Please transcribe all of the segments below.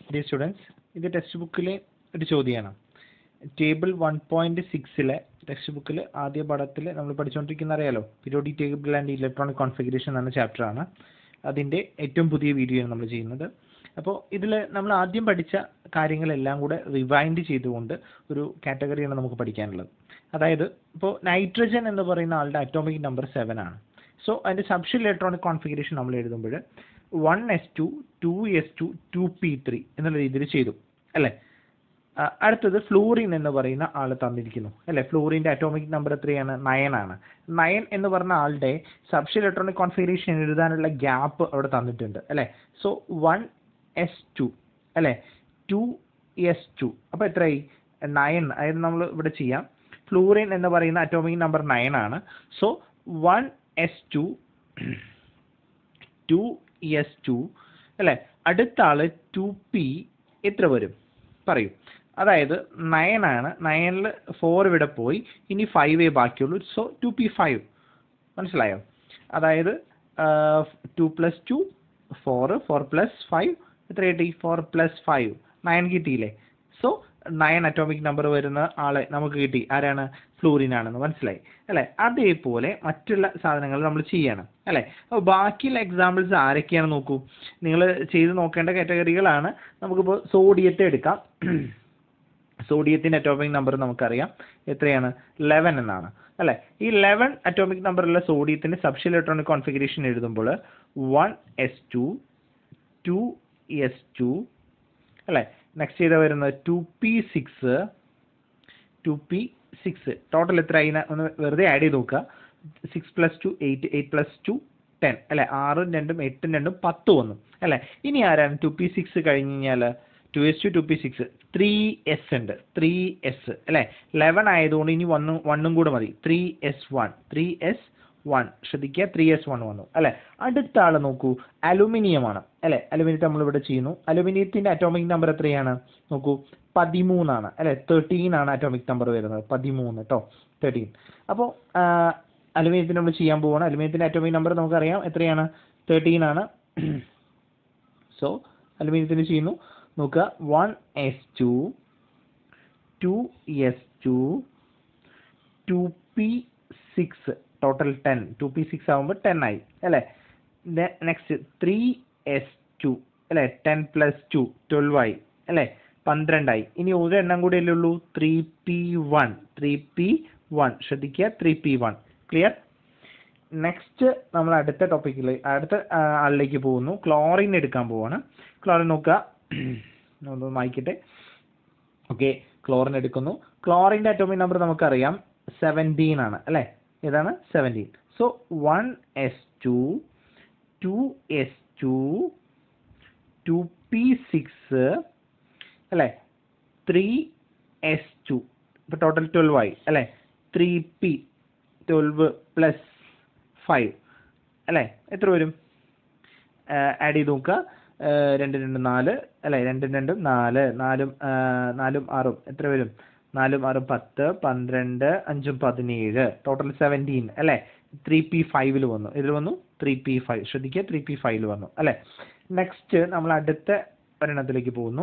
dear students ഇത് text ബുക്കിലെ ഒരു ചോദ്യമാണ് ടേബിൾ വൺ പോയിന്റ് സിക്സിലെ ടെക്സ്റ്റ് ബുക്കിൽ ആദ്യ പാഠത്തിൽ നമ്മൾ പഠിച്ചുകൊണ്ടിരിക്കുന്ന അറിയാലോ periodic table and electronic configuration എന്ന ചാപ്റ്ററാണ് അതിൻ്റെ ഏറ്റവും പുതിയ വീഡിയോ ആണ് നമ്മൾ ചെയ്യുന്നത് അപ്പോൾ ഇതിൽ നമ്മൾ ആദ്യം പഠിച്ച കാര്യങ്ങളെല്ലാം കൂടെ റിവൈൻഡ് ചെയ്തുകൊണ്ട് ഒരു കാറ്റഗറിയാണ് നമുക്ക് പഠിക്കാനുള്ളത് അതായത് ഇപ്പോൾ നൈട്രജൻ എന്ന് പറയുന്ന ആളുടെ അറ്റോമിക് നമ്പർ സെവൻ ആണ് സോ അതിൻ്റെ സബ്ഷൻ ഇലക്ട്രോണിക് കോൺഫിഗറേഷൻ നമ്മൾ എഴുതുമ്പോൾ one S two two S two two P three എന്നുള്ള രീതിയിൽ ചെയ്തു അല്ലേ ആ, അടുത്തത് ഫ്ലൂറിൻ എന്ന് പറയുന്ന ആൾ തന്നിരിക്കുന്നു അല്ലേ ഫ്ലൂറിൻ്റെ അറ്റോമിക് നമ്പർ എത്രയാണ് നയൻ ആണ് നയൻ എന്ന് പറഞ്ഞ ആളുടെ സബ്ഷൻ ഇലക്ട്രോണിക് കോൺഫിഗറേഷൻ എഴുതാനുള്ള ഗ്യാപ്പ് അവിടെ തന്നിട്ടുണ്ട് അല്ലേ സോ വൺ എസ് ടു അല്ലേ ടു എസ് ടു അപ്പോൾ എത്രയായി നയൻ അതായത് നമ്മൾ ഇവിടെ ചെയ്യാം ഫ്ലൂറിൻ എന്ന് പറയുന്ന അറ്റോമിക് നമ്പർ നയൻ ആണ് so one S two two S two അല്ലേ അടുത്ത ആള് ടു പി എത്ര വരും പറയൂ അതായത് നയൻ ആണ് നയനിൽ ഫോർ ഇവിടെ പോയി ഇനി ഫൈവേ ബാക്കിയുള്ളൂ സോ ടു പി ഫൈവ് മനസ്സിലായോ അതായത് two plus two four four plus five എത്ര കിട്ടി ഫോർ പ്ലസ് ഫൈവ് നയൻ കിട്ടിയില്ലേ സോ നയൻ അറ്റോമിക് നമ്പർ വരുന്ന ആളെ നമുക്ക് കിട്ടി ആരാണ് ഫ്ലൂറിൻ ആണെന്ന് മനസ്സിലായി അല്ലേ അതേപോലെ മറ്റുള്ള സാധനങ്ങൾ നമ്മൾ ചെയ്യണം അല്ലേ അപ്പോൾ ബാക്കിയുള്ള എക്സാമ്പിൾസ് ആരൊക്കെയാണ് നോക്കൂ നിങ്ങൾ ചെയ്ത് നോക്കേണ്ട കാറ്റഗറികളാണ് നമുക്കിപ്പോൾ സോഡിയത്തെ എടുക്കാം സോഡിയത്തിൻ്റെ അറ്റോമിക് നമ്പർ നമുക്കറിയാം എത്രയാണ് ലെവൻ എന്നാണ് അല്ലേ ഈ ലെവൻ അറ്റോമിക് നമ്പറുള്ള സോഡിയത്തിൻ്റെ സബ്ഷൻ ഇലക്ട്രോണിക് കോൺഫിഗറേഷൻ എഴുതുമ്പോൾ one S two two S two അല്ലേ നെക്സ്റ്റ് ചെയ്താൽ വരുന്നത് two P six two P six total എത്ര ആയി ഒന്ന് വെറുതെ ആഡ് ചെയ്ത് നോക്കുക six plus two eight eight plus two ten അല്ലേ ആറും രണ്ടും എട്ടും രണ്ടും പത്ത് വന്നു അല്ലേ ഇനി ആരാണ് ടു പി സിക്സ് കഴിഞ്ഞ് കഴിഞ്ഞാൽ two S two two P six three S ഉണ്ട് ത്രീ എസ് അല്ലേ ലെവൻ ആയതുകൊണ്ട് ഇനി വണ്ണും വണ്ണും കൂടെ മതി three S one three S one ശ്രദ്ധിക്കുക ത്രീ എസ് വൺ വന്നു അല്ലേ അടുത്ത ആൾ നോക്കൂ അലുമിനിയം ആണ് അല്ലേ അലുമിനിയത്തെ നമ്മളിവിടെ ചെയ്യുന്നു അലുമിനിയത്തിൻ്റെ അറ്റോമിക് നമ്പർ എത്രയാണ് നോക്കൂ പതിമൂന്നാണ് അല്ലേ തേർട്ടീൻ ആണ് അറ്റോമിക് നമ്പർ വരുന്നത് പതിമൂന്ന് കേട്ടോ തേർട്ടീൻ അപ്പോൾ അലുമിനിയത്തിന് നമ്മൾ ചെയ്യാൻ പോവാണ് അലുമിനിയത്തിൻ്റെ അറ്റോമിക് നമ്പർ നമുക്കറിയാം എത്രയാണ് തേർട്ടീൻ ആണ് സോ അലുമിനിയത്തിന് ചെയ്യുന്നു നോക്കുക one S two two S two two P six total ten two P six ആകുമ്പോൾ ടെൻ ആയി അല്ലേ നെക്സ്റ്റ് ത്രീ എസ് ടു അല്ലേ ടെൻ പ്ലസ് ടു ട്വൽവ് ആയി അല്ലേ പന്ത്രണ്ടായി ഇനി ഒരു എണ്ണം കൂടി അല്ലേ ഉള്ളൂ three P one three P one ശ്രദ്ധിക്കുക three P one clear next നമ്മൾ അടുത്ത ടോപ്പിക്കിൽ അടുത്ത ആ, ആളിലേക്ക് പോകുന്നു ക്ലോറിൻ എടുക്കാൻ പോവാണ് ക്ലോറിൻ നോക്കുക ഒന്ന് വായിക്കട്ടെ ഓക്കെ ക്ലോറിൻ എടുക്കുന്നു ക്ലോറിൻ്റെ അറ്റോമിക് നമ്പർ നമുക്കറിയാം സെവൻറ്റീൻ ആണ് അല്ലേ ഏതാണ് seventeen so one S two two S two two P six അല്ലേ ത്രീ എസ് ടു ഇപ്പോൾ ടോട്ടൽ ട്വൽവ് ആയി അല്ലേ three P twelve plus five അല്ലേ എത്ര വരും ആഡ് ചെയ്ത് നോക്കുക ആ, രണ്ട് രണ്ട് നാല് അല്ലേ രണ്ടും രണ്ടും നാല് നാലും ആ, നാലും ആറും എത്ര വരും നാലും ആറും പത്ത് പന്ത്രണ്ട് അഞ്ചും പതിനേഴ് ടോട്ടൽ സെവൻറ്റീൻ അല്ലേ ത്രീ പി ഫൈവിൽ വന്നു ഇതിൽ വന്നു ത്രീ പി ഫൈവ് ശ്രദ്ധിക്കുക ത്രീ പി ഫൈവിൽ വന്നു അല്ലേ നെക്സ്റ്റ് നമ്മൾ അടുത്ത ഒരെണ്ണത്തിലേക്ക് പോകുന്നു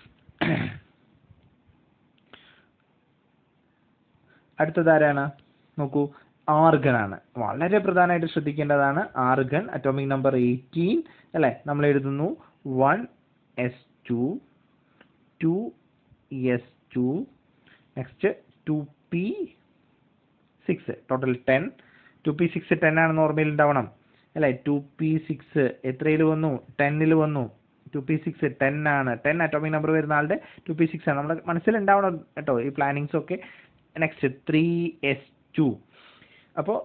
അടുത്തത് ആരാണ് നോക്കൂ ആർഗൺ ആണ് വളരെ പ്രധാനമായിട്ട് ശ്രദ്ധിക്കേണ്ടതാണ് ആർഗൺ അറ്റോമിക് നമ്പർ എയ്റ്റീൻ അല്ലേ നമ്മൾ എഴുതുന്നു one S two two S two next two P six total ten two P six ten ആണെന്ന് ഓർമ്മയിൽ ഉണ്ടാവണം അല്ലേ ടു പി സിക്സ് എത്രയിൽ വന്നു ടെന്നിൽ വന്നു ടു പി സിക്സ് ടെൻ ആണ് ടെൻ അറ്റോമിക് നമ്പർ വരുന്ന ആളുടെ ടു പി സിക്സ് ആണ് നമ്മുടെ മനസ്സിലുണ്ടാവണം കേട്ടോ ഈ പ്ലാനിങ്സ് ഒക്കെ നെക്സ്റ്റ് ത്രീ എസ് ടു അപ്പോൾ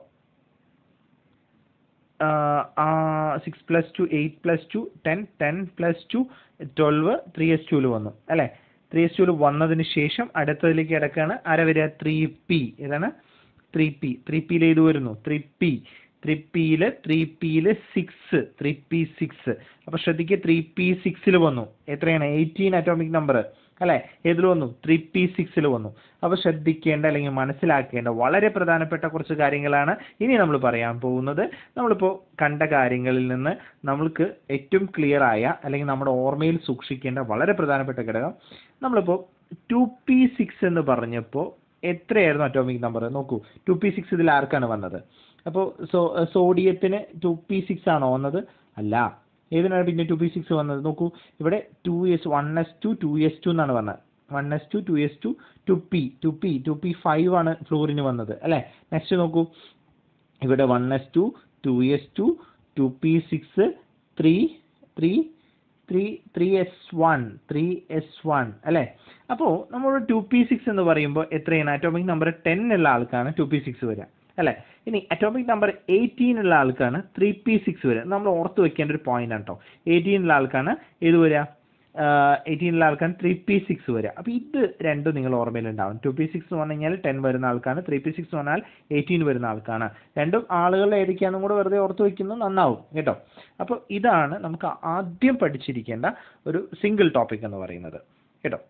six plus two eight plus two ten ten plus two twelve three S ടുവിൽ വന്നു അല്ലേ ത്രീ എസ് ടുവിൽ വന്നതിന് ശേഷം അടുത്തതിലേക്ക് കിടക്കുകയാണ് ആരാ വരിക ത്രീ പി ഏതാണ് ത്രീ പി ത്രീ പിയിൽ ഏത് വരുന്നു ത്രീ പി ത്രീ പിയിൽ ത്രീ പിയിൽ സിക്സ് ത്രീ പി സിക്സ് അപ്പോൾ ശ്രദ്ധിക്കുക ത്രീ പി സിക്സിൽ വന്നു എത്രയാണ് എയ്റ്റീൻ അറ്റോമിക് നമ്പർ അല്ലേ ഏതിൽ വന്നു ത്രീ പി സിക്സിൽ വന്നു അപ്പോൾ ശ്രദ്ധിക്കേണ്ട അല്ലെങ്കിൽ മനസ്സിലാക്കേണ്ട വളരെ പ്രധാനപ്പെട്ട കുറച്ച് കാര്യങ്ങളാണ് ഇനി നമ്മൾ പറയാൻ പോകുന്നത് നമ്മളിപ്പോൾ കണ്ട കാര്യങ്ങളിൽ നിന്ന് നമ്മൾക്ക് ഏറ്റവും ക്ലിയർ ആയ അല്ലെങ്കിൽ നമ്മുടെ ഓർമ്മയിൽ സൂക്ഷിക്കേണ്ട വളരെ പ്രധാനപ്പെട്ട ഘടകം നമ്മളിപ്പോൾ ടു പി സിക്സ് എന്ന് പറഞ്ഞപ്പോൾ എത്രയായിരുന്നു അറ്റോമിക് നമ്പർ നോക്കൂ ടു പി സിക്സ് ഇതിൽ ആർക്കാണ് വന്നത് അപ്പോൾ സോ സോഡിയത്തിന് ടു പി സിക്സ് ആണോ വന്നത് അല്ല ഏതിനാണ് പിന്നെ ടു പി സിക്സ് വന്നത് നോക്കൂ ഇവിടെ two S one S two two S two എന്നാണ് വന്നത് one S two two S two two P two P two P five ആണ് ഫ്ലോറിന് വന്നത് അല്ലേ നെക്സ്റ്റ് നോക്കൂ ഇവിടെ one S two two S two two P six three three three three S one three S one അല്ലേ അപ്പോൾ നമ്മൾ to P six എന്ന് പറയുമ്പോൾ എത്രയാണ് അറ്റോമിക് നമ്പർ ടെൻ ഉള്ള ആൾക്കാണ് ടു പി സിക്സ് വരിക അല്ലേ ഇനി അറ്റോമിക് നമ്പർ എയ്റ്റീൻ ഉള്ള ആൾക്കാണ് ത്രീ പി സിക്സ് വരിക നമ്മൾ ഓർത്ത് വെക്കേണ്ട ഒരു പോയിന്റ് ആണ് കേട്ടോ എയ്റ്റീൻ ഉള്ള ആൾക്കാണ് ഏത് വരിക എയ്റ്റീൻ ഉള്ള ആൾക്കാണ് ത്രീ പി സിക്സ് വരിക അപ്പോൾ ഇത് രണ്ടും നിങ്ങൾ ഓർമ്മയിലുണ്ടാവും ടു പി സിക്സ് എന്ന് പറഞ്ഞു കഴിഞ്ഞാൽ ടെൻ വരുന്ന ആൾക്കാണ് ത്രീ പി സിക്സ് എന്ന് പറഞ്ഞാൽ എയ്റ്റീൻ വരുന്ന ആൾക്കാണ് രണ്ടും ആളുകൾ ഏതൊക്കെയാണെന്നും കൂടെ വെറുതെ ഓർത്ത് വെക്കുന്നത് നന്നാവും കേട്ടോ അപ്പോൾ ഇതാണ് നമുക്ക് ആദ്യം പഠിച്ചിരിക്കേണ്ട ഒരു സിംഗിൾ ടോപ്പിക് എന്ന് പറയുന്നത് കേട്ടോ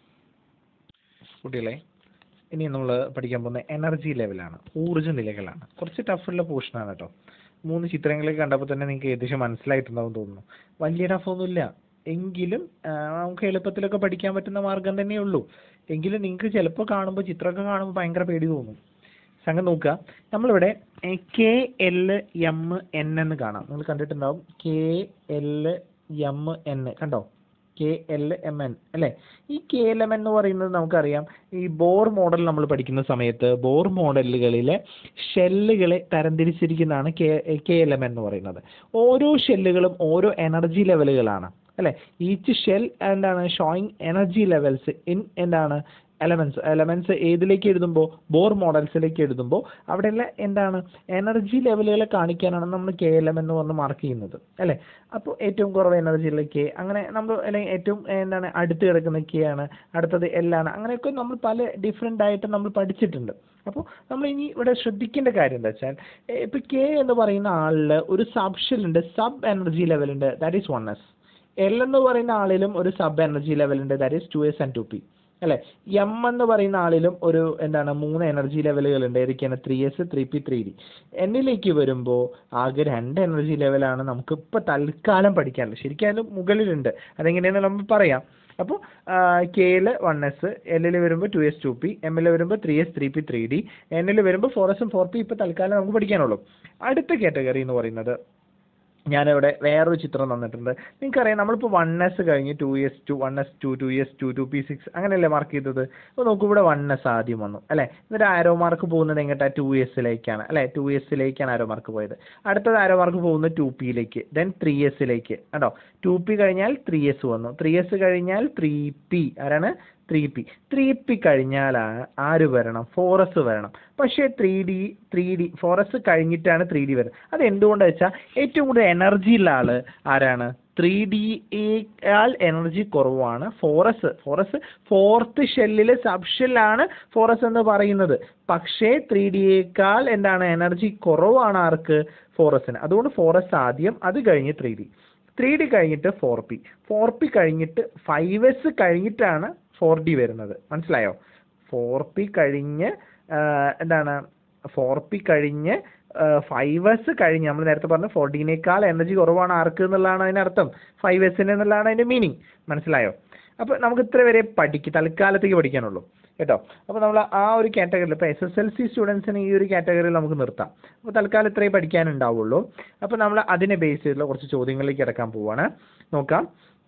കുട്ടികളെ ഇനി നമ്മൾ പഠിക്കാൻ പോകുന്ന എനർജി ലെവലാണ് ഊർജ്ജ നിലകളാണ് കുറച്ച് ടഫുള്ള പോർഷനാണ് കേട്ടോ മൂന്ന് ചിത്രങ്ങളൊക്കെ കണ്ടപ്പോൾ തന്നെ നിങ്ങൾക്ക് ഏകദേശം മനസ്സിലായിട്ടുണ്ടാവും തോന്നുന്നു വലിയ ടഫൊന്നുമില്ല എങ്കിലും ആ, നമുക്ക് എളുപ്പത്തിലൊക്കെ പഠിക്കാൻ പറ്റുന്ന മാർഗം തന്നെയേ ഉള്ളൂ എങ്കിലും നിങ്ങൾക്ക് ചിലപ്പോൾ കാണുമ്പോൾ ചിത്രമൊക്കെ കാണുമ്പോൾ ഭയങ്കര പേടി തോന്നും സംഗതി നോക്കുക നമ്മളിവിടെ കെ എൽ എം എൻ എന്ന് കാണാം നിങ്ങൾ കണ്ടിട്ടുണ്ടാവും കെ എൽ എം എൻ കണ്ടോ കെ എൽ എം എൻ അല്ലേ ഈ കെ എൽ എം എന്ന് പറയുന്നത് നമുക്കറിയാം ഈ ബോർ മോഡൽ നമ്മൾ പഠിക്കുന്ന സമയത്ത് ബോർ മോഡലുകളിലെ ഷെല്ലുകളെ തരംതിരിച്ചിരിക്കുന്നതാണ് കെ കെ എൽ എം എന്ന് പറയുന്നത് ഓരോ ഷെല്ലുകളും ഓരോ എനർജി ലെവലുകളാണ് അല്ലേ ഈച്ച് ഷെൽ എന്താണ് ഷോയിങ് എനർജി ലെവൽസ് ഇൻ എന്താണ് എലമെന്റ്സ് എലമെന്റ്സ് ഏതിലേക്ക് എഴുതുമ്പോൾ ബോർ മോഡൽസിലേക്ക് എഴുതുമ്പോൾ അവിടെയുള്ള എന്താണ് എനർജി ലെവലുകളെ കാണിക്കാനാണ് നമ്മൾ കെ എൽ എം എന്ന് പറഞ്ഞ് മാർക്ക് ചെയ്യുന്നത് അല്ലേ അപ്പോൾ ഏറ്റവും കുറവ് എനർജിയുള്ള കെ അങ്ങനെ നമ്മൾ അല്ലെങ്കിൽ ഏറ്റവും എന്താണ് അടുത്ത് കിടക്കുന്ന കെ ആണ് അടുത്തത് എൽ ആണ് അങ്ങനെയൊക്കെ നമ്മൾ പല ഡിഫറെൻ്റ് ആയിട്ട് നമ്മൾ പഠിച്ചിട്ടുണ്ട് അപ്പോൾ നമ്മൾ ഇനി ഇവിടെ ശ്രദ്ധിക്കേണ്ട കാര്യം എന്താ വെച്ചാൽ ഇപ്പോൾ കെ എന്ന് പറയുന്ന ആളിൽ ഒരു സബ് ഷെൽ ഉണ്ട് സബ് എനർജി ലെവൽ ഉണ്ട് that is one S L എന്ന് പറയുന്ന ആളിലും ഒരു സബ് എനർജി ലെവൽ ഉണ്ട് that is two S and two P അല്ലെ എം എന്ന് പറയുന്ന ആളിലും ഒരു എന്താണ് മൂന്ന് എനർജി ലെവലുകൾ ഉണ്ട് ഏതൊക്കെയാണ് three S three P three D എന്നിലേക്ക് വരുമ്പോൾ ആകെ രണ്ട് എനർജി ലെവലാണ് നമുക്ക് ഇപ്പോൾ തൽക്കാലം പഠിക്കാനുള്ളത് ശരിക്കും അതിന് മുകളിലുണ്ട് അതെങ്ങനെയാണെന്ന് നമ്മൾ പറയാം അപ്പോൾ കെയിൽ വൺ എസ് എല്ലിൽ വരുമ്പോൾ ടു എസ് ടു പി എമ്മിൽ വരുമ്പോൾ three S three P three D എന്നിൽ വരുമ്പോൾ ഫോർ എസും ഫോർ പി ഇപ്പോൾ തൽക്കാലം നമുക്ക് പഠിക്കാനുള്ളൂ അടുത്ത കാറ്റഗറി എന്ന് പറയുന്നത് ഞാനിവിടെ വേറൊരു ചിത്രം തന്നിട്ടുണ്ട് നിങ്ങൾക്കറിയാം നമ്മളിപ്പോൾ വൺ എസ് കഴിഞ്ഞ് two S two one S two two S two two P six അങ്ങനെയല്ലേ മാർക്ക് ചെയ്തത് അപ്പോൾ നോക്കൂ ഇവിടെ വൺ എസ് ആദ്യം വന്നു അല്ലേ എന്നിട്ട് ആരോ മാർക്ക് പോകുന്നത് എങ്ങോട്ടാണ് ടു എസിലേക്കാണ് അല്ലേ ടു എസിലേക്കാണ് ആരോ മാർക്ക് പോയത് അടുത്തത് ആരോ മാർക്ക് പോകുന്നത് ടു പിയിലേക്ക് ദെൻ ത്രീ എസിലേക്ക് കേട്ടോ ടു പി കഴിഞ്ഞാൽ ത്രീ എസ് വന്നു ത്രീ എസ് കഴിഞ്ഞാൽ ത്രീ പി ആരാണ് ത്രീ പി ത്രീ പി കഴിഞ്ഞാൽ ആര് വരണം ഫോറസ് വരണം പക്ഷേ three D three D four S കഴിഞ്ഞിട്ടാണ് ത്രീ ഡി വരുന്നത് അത് എന്തുകൊണ്ടാണ് വെച്ചാൽ ഏറ്റവും കൂടുതൽ എനർജി ഉള്ള ആള് ആരാണ് ത്രീ ഡിയേക്കാൾ എനർജി കുറവാണ് ഫോറസ് ഫോറസ് ഫോർത്ത് ഷെല്ലിലെ സബ് ഷെല്ലാണ് ഫോറസ് എന്ന് പറയുന്നത് പക്ഷേ ത്രീ ഡിയേക്കാൾ എന്താണ് എനർജി കുറവാണ് ആർക്ക് ഫോറസിന് അതുകൊണ്ട് ഫോറസ് ആദ്യം അത് കഴിഞ്ഞ് ത്രീ ഡി ത്രീ ഡി കഴിഞ്ഞിട്ട് ഫോർ പി ഫോർ പി കഴിഞ്ഞിട്ട് ഫൈവ് എസ് കഴിഞ്ഞിട്ടാണ് ഫോർ ഡി വരുന്നത് മനസ്സിലായോ ഫോർ പി കഴിഞ്ഞ് ആ, എന്താണ് ഫോർ പി കഴിഞ്ഞ് ഫൈവ് എസ് കഴിഞ്ഞ് നമ്മൾ നേരത്തെ പറഞ്ഞ ഫോർ ഡിനേക്കാൾ എനർജി കുറവാണ് ആർക്ക് എന്നുള്ളതാണ് അതിൻ്റെ അർത്ഥം ഫൈവ് എസിന് എന്നുള്ളതാണ് അതിൻ്റെ മീനിങ് മനസ്സിലായോ അപ്പോൾ നമുക്ക് ഇത്ര വരെ പഠിക്കും തൽക്കാലത്തേക്ക് പഠിക്കാനുള്ളൂ കേട്ടോ അപ്പോൾ നമ്മൾ ആ ഒരു കാറ്റഗറിയിൽ ഇപ്പോൾ എസ് എസ് എൽ സി സ്റ്റുഡൻസിന് ഈ ഒരു കാറ്റഗറിയിൽ നമുക്ക് നിർത്താം അപ്പോൾ തൽക്കാലം ഇത്രയും പഠിക്കാനുണ്ടാവുള്ളൂ അപ്പോൾ നമ്മൾ അതിനെ ബേസ് ചെയ്തുള്ള കുറച്ച് ചോദ്യങ്ങളിലേക്ക് കിടക്കാൻ പോവാണ് നോക്കാം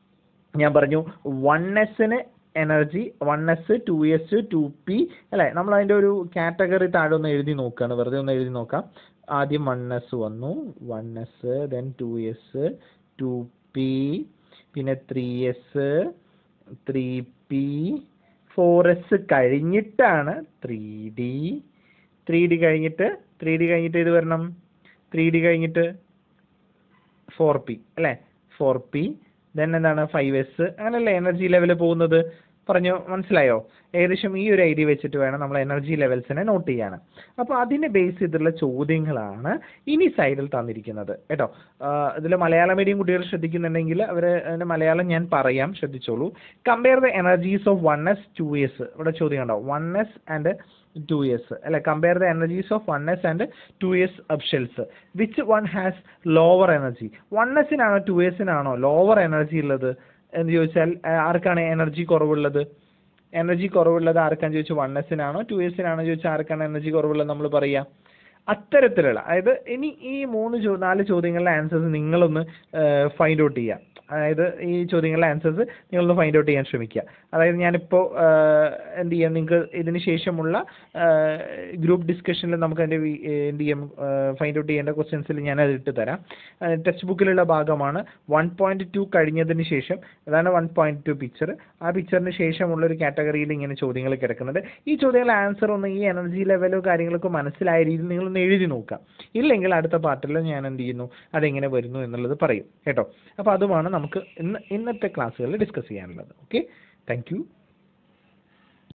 ഞാൻ പറഞ്ഞു വൺ എസിന് energy one S two S two P അല്ലേ നമ്മൾ അതിൻ്റെ ഒരു കാറ്റഗറി താഴെ ഒന്ന് എഴുതി നോക്കുകയാണ് വെറുതെ ഒന്ന് എഴുതി നോക്കാം ആദ്യം വൺ എസ് വന്നു one S then two S two P പിന്നെ three S three P four S കഴിഞ്ഞിട്ടാണ് ത്രീ ഡി ത്രീ ഡി കഴിഞ്ഞിട്ട് ത്രീ ഡി കഴിഞ്ഞിട്ട് ഇത് വരണം ത്രീ ഡി കഴിഞ്ഞിട്ട് ഫോർ പി അല്ലേ ഫോർ പി ദെൻ എന്താണ് ഫൈവ് എസ് അങ്ങനെയല്ലേ എനർജി ലെവൽ പോകുന്നത് പറഞ്ഞു മനസ്സിലായോ ഏകദേശം ഈ ഒരു ഐഡിയ വെച്ചിട്ട് വേണം നമ്മൾ എനർജി ലെവൽസിനെ നോട്ട് ചെയ്യാൻ അപ്പോൾ അതിനെ ബേസ് ചെയ്തിട്ടുള്ള ചോദ്യങ്ങളാണ് ഇനി സൈഡിൽ തന്നിരിക്കുന്നത് കേട്ടോ ഇതിൽ മലയാളം മീഡിയം കുട്ടികൾ ശ്രദ്ധിക്കുന്നുണ്ടെങ്കിൽ അവർ അതിൻ്റെ മലയാളം ഞാൻ പറയാം ശ്രദ്ധിച്ചോളൂ compare the energies of one S two S ഇവിടെ ചോദ്യം കണ്ടോ one S and two S അല്ലെ compare the energies of one S and two S subshells which one has lower energy one എസിനാണോ ടു എസിനാണോ ലോവർ എനർജി ഉള്ളത് എന്ന് ചോദിച്ചാൽ ആ, ആർക്കാണ് എനർജി കുറവുള്ളത് എനർജി കുറവുള്ളത് ആർക്കാന്ന് ചോദിച്ചാൽ വൺ എസിനാണോ ടു എസിനാണോ ചോദിച്ചാൽ ആർക്കാണ് എനർജി കുറവുള്ളത് നമ്മൾ പറയാം അത്തരത്തിലുള്ള അതായത് ഇനി ഈ മൂന്ന് ചോ നാല് ചോദ്യങ്ങളുടെ ആൻസേഴ്സ് നിങ്ങളൊന്ന് ഫൈൻഡ് ഔട്ട് ചെയ്യുക അതായത് ഈ ചോദ്യങ്ങളുടെ ആൻസേഴ്സ് നിങ്ങളൊന്ന് ഫൈൻഡ് ഔട്ട് ചെയ്യാൻ ശ്രമിക്കുക അതായത് ഞാനിപ്പോൾ എന്ത് ചെയ്യാം നിങ്ങൾക്ക് ഇതിന് ശേഷമുള്ള ഗ്രൂപ്പ് ഡിസ്കഷനിൽ നമുക്ക് അതിൻ്റെ എന്ത് ചെയ്യാം ഫൈൻഡ് ഔട്ട് ചെയ്യേണ്ട ക്വസ്റ്റ്യൻസിൽ ഞാൻ അത് ഇട്ട് തരാം ടെക്സ്റ്റ് ബുക്കിലുള്ള ഭാഗമാണ് വൺ പോയിന്റ് ടു കഴിഞ്ഞതിന് ശേഷം അതാണ് വൺ പോയിന്റ് ടു പിക്ചർ ആ പിക്ചറിന് ശേഷമുള്ള ഒരു കാറ്റഗറിയിൽ ഇങ്ങനെ ചോദ്യങ്ങൾ കിടക്കുന്നുണ്ട് ഈ ചോദ്യങ്ങളുടെ ആൻസർ ഒന്ന് ഈ എനർജി ലെവലോ കാര്യങ്ങളൊക്കെ മനസ്സിലായ രീതിയിൽ നിങ്ങളൊന്ന് എഴുതി നോക്കുക ഇല്ലെങ്കിൽ അടുത്ത പാർട്ടിൽ ഞാൻ എന്ത് ചെയ്യുന്നു അതെങ്ങനെ വരുന്നു എന്നുള്ളത് പറയും കേട്ടോ അപ്പോൾ അതുമാണ് നമുക്ക് ഇന്ന് ഇന്നത്തെ ക്ലാസ്സുകളിൽ ഡിസ്കസ് ചെയ്യാനുള്ളത് ഓക്കെ താങ്ക് യു